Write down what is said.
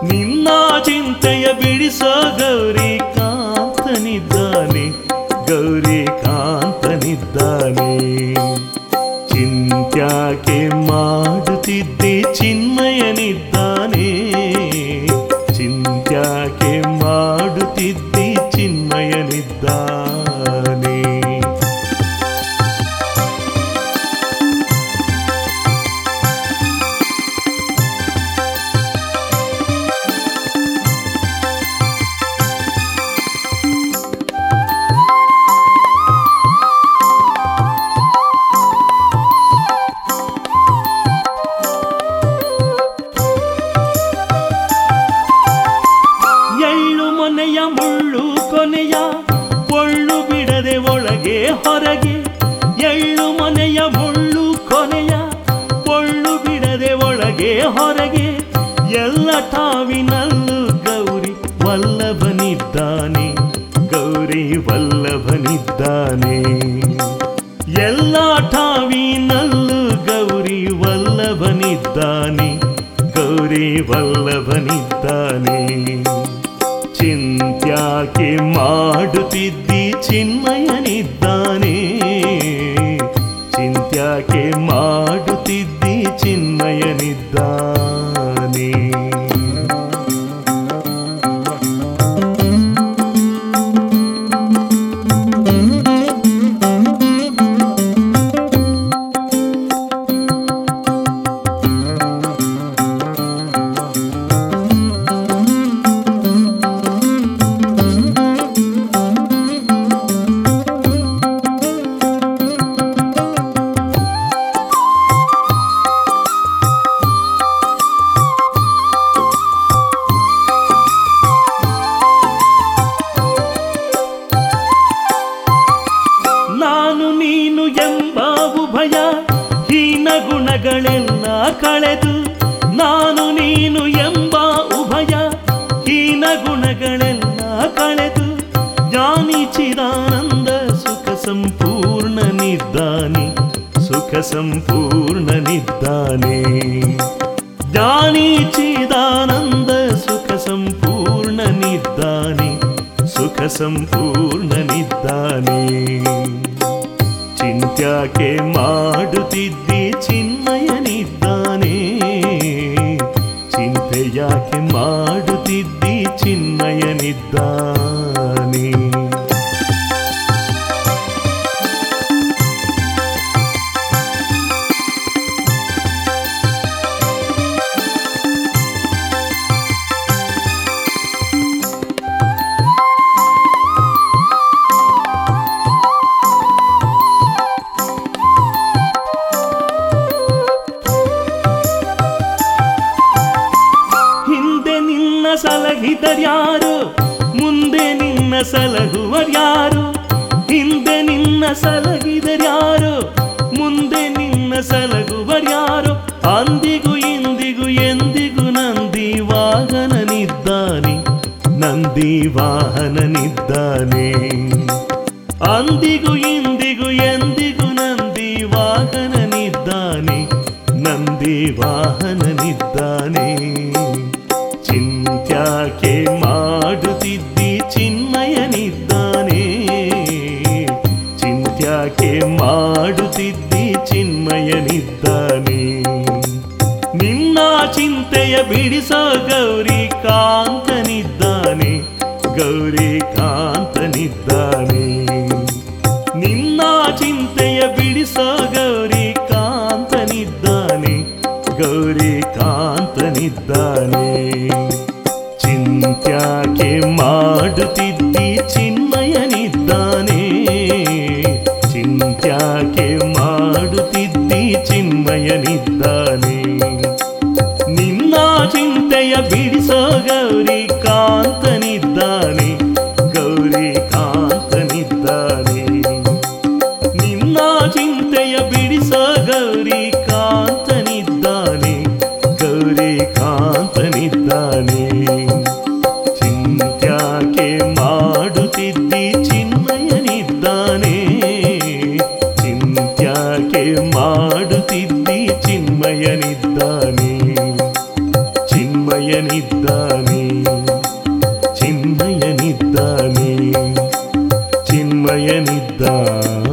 ನಿನ್ನ ಚಿಂತೆಯ ಬಿಡಿಸೋ ಗೌರಿ ಕಾಂತನಿದ್ದಾನೆ ಗೌರಿ ಕಾಂತನಿದ್ದಾನೆ ಚಿಂತ್ಯಾಕೆ ಮಾಡುತ್ತಿದ್ದೆ ಚಿನ್ಮಯನಿದ್ದಾನೆ ಚಿಂತ್ಯಾಕೆ ಮಾಡುತ್ತಿದ್ದೆ ಚಿನ್ಮಯನಿದ್ದಾನೆ ಎಳ್ಳು ಮೊನೆಯ ಮುಳ್ಳು ಕೊನೆಯ ಒಳ್ಳು ಬಿಡದೆ ಒಳಗೆ ಹೊರಗೆ ಎಳ್ಳು ಮೊನೆಯ ಮುಳ್ಳು ಕೊನೆಯ ಒಳ್ಳು ಬಿಡದೆ ಒಳಗೆ ಹೊರಗೆ ಎಲ್ಲ ಠಾವಿನಲ್ಲೂ ಗೌರಿ ವಲ್ಲಭನಿದ್ದಾನೆ ಗೌರಿ ವಲ್ಲಭನಿದ್ದಾನೆ ಎಲ್ಲ ಠಾವಿನಲ್ಲೂ ಗೌರಿ ವಲ್ಲಭನಿದ್ದಾನೆ ಗೌರಿ ವಲ್ಲಭನಿದ್ದಾನೆ ಚಿಂತ್ಯಾಕೆ ಮಾಡುತ್ತಿದ್ದಿ ಚಿನ್ಮಯನಿದ್ದಾನೆ ಚಿಂತ್ಯಾಕೆ ಮಾಡುತ್ತಿದ್ದಿ ಚಿನ್ಮಯನಿದ್ದಾನೆ ನಾನು ನೀನು ಎಂಬ ಉಭಯ ಹೀನ ಗುಣಗಳೆಲ್ಲ ಕಳೆದು ನಾನು ನೀನು ಎಂಬ ಉಭಯ ಹೀನ ಗುಣಗಳೆಲ್ಲ ಕಳೆದು ಜ್ಞಾನಿ ಚಿದಾನಂದ ಸುಖ ಸಂಪೂರ್ಣನಿದ್ದಾನೆ ಸುಖ ಸಂಪೂರ್ಣನಿದ್ದಾನೆ ಜ್ಞಾನಿ ಚಿದಾನಂದ ಸುಖ ಸಂಪೂರ್ಣನಿದ್ದಾನೆ ಸುಖ ಸಂಪೂರ್ಣನಿದ್ದಾನೆ ಚಿಂತ್ಯಾಕೆ ಮಾಡುತ್ತಿದ್ದಿ ಚಿನ್ಮಯನಿದ್ದಾನೆ ಚಿಂತೆ ಯಾಕೆ ಮಾಡುತ್ತಿದ್ದಿ ಚಿನ್ಮಯನಿದ್ದಾನೆ ಹಿಂದೆ ನಿನ್ನ ಸಲಹಿದರ್ಯಾರು ಮುಂದೆ ನಿನ್ನ ಸಲಹುವರ್ಯಾರು ಹಿಂದೆ ನಿನ್ನ ಸಲಹಿದರ್ಯಾರು ಮುಂದೆ ನಿನ್ನ ಸಲಹುವರ್ಯಾರು ಅಂದಿಗೂ ಇಂದಿಗೂ ಎಂದಿಗೂ ನಂದಿ ವಾಹನನಿದ್ದಾನೆ ನಂದಿ ವಾಹನನಿದ್ದಾನೆ ಅಂದಿಗೂ ಇಂದಿಗೂ ಎಂದಿಗೂ ನಂದಿ ವಾಹನನಿದ್ದಾನೆ ನಂದಿ ವಾಹನನಿದ್ದಾನೆ ಚಿಂತ್ಯಾಕೆ ಮಾಡುತ್ತಿದ್ದಿ ಚಿನ್ಮಯನಿದ್ದಾನೆ ಚಿಂತ್ಯಾಕೆ ಮಾಡುತ್ತಿದ್ದಿ ಚಿನ್ಮಯನಿದ್ದಾನೆ ನಿನ್ನ ಚಿಂತೆಯ ಬಿಡಿಸೋ ಗೌರಿ ಕಾಂತನಿದ್ದಾನೆ ಗೌರಿ ಕಾಂತನಿದ್ದಾನೆ ನಿನ್ನ ಚಿಂತೆಯ ಬಿಡಿಸೋ ಗೌರಿ ಕಾಂತನಿದ್ದಾನೆ ಗೌರಿ ಕಾಂತನಿದ್ದಾನೆ ಚಿಂತ್ಯಾಕೆ ಮಾಡುತ್ತಿದ್ದಿ ಚಿನ್ಮಯನಿದ್ದಾನೆ ಚಿಂತ್ಯಾಕೆ ಮಾಡುತ್ತಿದ್ದಿ ಚಿನ್ಮಯನಿದ್ದಾನೆ ನಿನ್ನ ಚಿಂತೆಯ ಬಿಡಿಸೋ ಗೌರಿ ಕಾಂತನಿದ್ದಾನೆ ಗೌರಿ ಕಾಂತನಿದ್ದಾನೆ ನಿನ್ನ ಚಿಂತೆಯ ಬಿಡಿಸೋ ಗೌರಿ ಕಾಂತನಿದ್ದಾನೆ ಗೌರಿ ಕಾಂತನಿದ್ದಾನೆ ಚಿಂತ್ಯಾಕೆ ಚಿನ್ಮಯನಿದ್ದಾನೆ